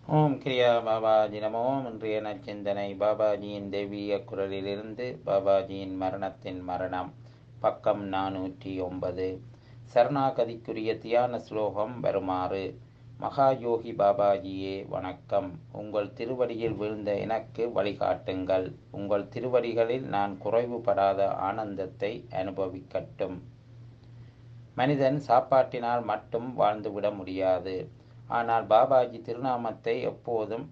ஓம் கிரியா பாபாஜி நமோ இன்றைய நச்சிந்தனை பாபாஜியின் தெய்வீக குரலிலிருந்து பாபாஜியின் மரணத்தின் மரணம் பக்கம் நானூற்றி ஒன்பது சரணாகதிக்குரிய தியான ஸ்லோகம் வருமாறு மகாயோகி பாபாஜியே வணக்கம் உங்கள் திருவடியில் விழுந்த எனக்கு வழிகாட்டுங்கள் உங்கள் திருவடிகளில் நான் குறைவுபடாத ஆனந்தத்தை அனுபவிக்கட்டும் மனிதன் சாப்பாட்டினால் மட்டும் வாழ்ந்துவிட முடியாது ஆனால் பாபாஜி திருநாமத்தை எப்போதும்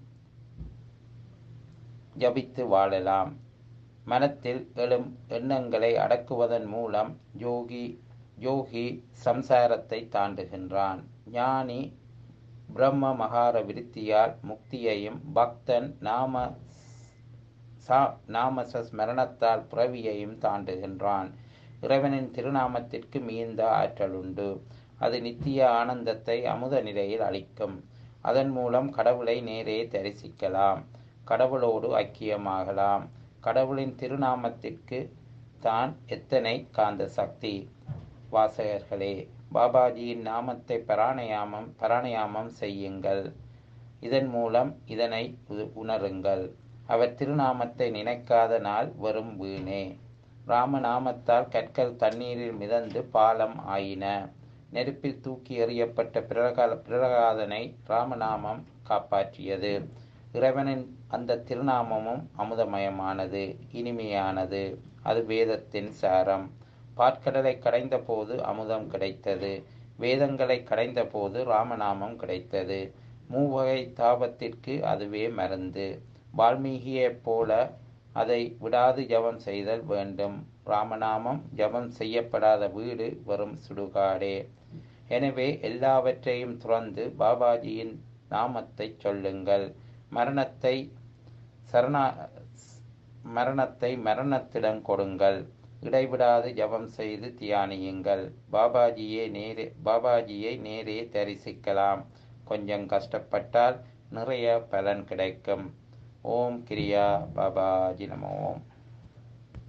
ஜபித்து வாழலாம் மனத்தில் எழும் எண்ணங்களை அடக்குவதன் மூலம் யோகி யோகி சம்சாரத்தை தாண்டுகின்றான் ஞானி பிரம்ம மகார விருத்தியால் முக்தியையும் பக்தன் நாம சா நாமச ஸ்மரணத்தால் புறவியையும் தாண்டுகின்றான் இறைவனின் திருநாமத்திற்கு மிகுந்த ஆற்றல் உண்டு அது நித்திய ஆனந்தத்தை அமுத நிலையில் அளிக்கும் அதன் மூலம் கடவுளை நேரே தரிசிக்கலாம் கடவுளோடு ஐக்கியமாகலாம் கடவுளின் திருநாமத்திற்கு தான் எத்தனை காந்த சக்தி வாசகர்களே பாபாஜியின் நாமத்தை பராணயாமம் பராணயாமம் செய்யுங்கள் இதன் மூலம் இதனை உணருங்கள் அவர் திருநாமத்தை நினைக்காத நாள் வரும் வீணே ராமநாமத்தால் கற்கள் தண்ணீரில் மிதந்து பாலம் ஆயின நெருப்பில் தூக்கி எறியப்பட்ட பிரகா பிரகலாதனை ராமநாமம் காப்பாற்றியது இறைவனின் அந்த திருநாமமும் அமுதமயமானது இனிமையானது அது வேதத்தின் சாரம் பாற்கடலை கடைந்த போது அமுதம் கிடைத்தது வேதங்களை கடைந்த போது ராமநாமம் கிடைத்தது மூவகை தாபத்திற்கு அதுவே மருந்து வால்மீகியைப் போல அதை விடாது ஜபம் செய்தல் வேண்டும் ராமநாமம் ஜபம் செய்யப்படாத வீடு வெறும் சுடுகாடே எனவே எல்லாவற்றையும் துறந்து பாபாஜியின் நாமத்தை சொல்லுங்கள் மரணத்தை சரணா மரணத்தை மரணத்திடம் கொடுங்கள் இடைவிடாது ஜபம் செய்து தியானியுங்கள் பாபாஜியே நேரே பாபாஜியை நேரே தரிசிக்கலாம் கொஞ்சம் கஷ்டப்பட்டால் நிறைய பலன் கிடைக்கும் ஓம் கிரியா பாபாஜி நம ஓம்